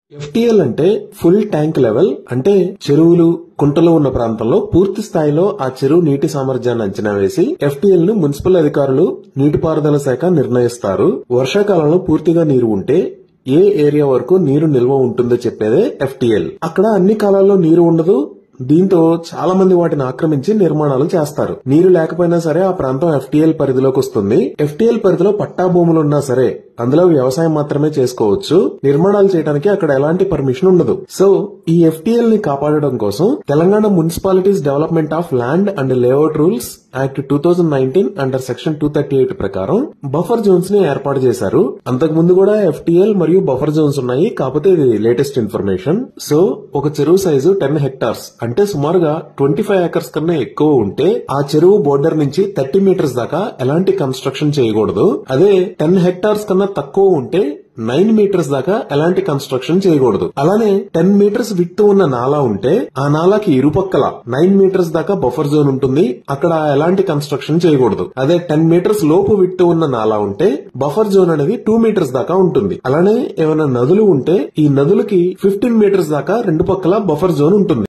FTL అంటే full tank level అంటే చెరువులు కుంటలు ఉన్న ప్రాంతంలో పూర్తి స్థాయిలో ఆ చెరువు నీటి సామర్థ్యాన్ని అంచనా వేసి ఎఫ్టీఎల్ ను మున్సిపల్ అధికారులు నీటిపారుదల శాఖ నిర్ణయిస్తారు వర్షాకాలంలో పూర్తిగా నీరు ఉంటే ఏ ఏరియా వరకు నీరు నిల్వ ఉంటుందో చెప్పేదే ఎఫ్టీఎల్ అక్కడ అన్ని కాలాల్లో నీరు ఉండదు దీంతో చాలా మంది వాటిని ఆక్రమించి నిర్మాణాలు చేస్తారు నీరు లేకపోయినా సరే ఆ ప్రాంతం ఎఫ్టీఎల్ పరిధిలోకి వస్తుంది ఎఫ్టీఎల్ పరిధిలో పట్టా భూములు ఉన్నా సరే అందులో వ్యవసాయం మాత్రమే చేసుకోవచ్చు నిర్మాణాలు చేయడానికి అక్కడ ఎలాంటి పర్మిషన్ ఉండదు సో ఈ ఎఫ్టీఎల్ ని కాపాడడం కోసం Telangana municipalities development of land and layout rules act two thousand nineteen under section two thirty eight ప్రకారం బఫర్ జోన్స్ ని ఏర్పాటు చేశారు అంతకు ముందు కూడా ఎఫ్టీఎల్ మరియు బఫర్ జోన్స్ ఉన్నాయి కాకపోతే ఇది లేటెస్ట్ ఇన్ఫర్మేషన్ సో ఒక చెరువు సైజు టెన్ హెక్టార్స్ అంటే సుమారుగా ట్వంటీ ఫైవ్ ఏకర్స్ కన్నా ఎక్కువ ఉంటే ఆ చెరువు బోర్డర్ నుంచి థర్టీ మీటర్స్ దాకా ఎలాంటి కన్స్ట్రక్షన్ చేయకూడదు అదే టెన్ హెక్టార్స్ కన్నా తక్కువ ఉంటే నైన్ మీటర్స్ దాకా ఎలాంటి కన్స్ట్రక్షన్ చేయకూడదు అలానే టెన్ మీటర్స్ విత్ ఉన్న నాలా ఉంటే ఆ నాలాకి ఇరుపక్కల నైన్ మీటర్స్ దాకా బఫర్ జోన్ ఉంటుంది అక్కడ ఎలాంటి కన్స్ట్రక్షన్ చేయకూడదు అదే టెన్ మీటర్స్ లోపు విత్ ఉన్న నాలా ఉంటే బఫర్ జోన్ అనేది టూ మీటర్స్ దాకా ఉంటుంది అలానే ఏమైనా నదులు ఉంటే ఈ నదులకి ఫిఫ్టీన్ మీటర్స్ దాకా రెండు పక్కల బఫర్ జోన్ ఉంటుంది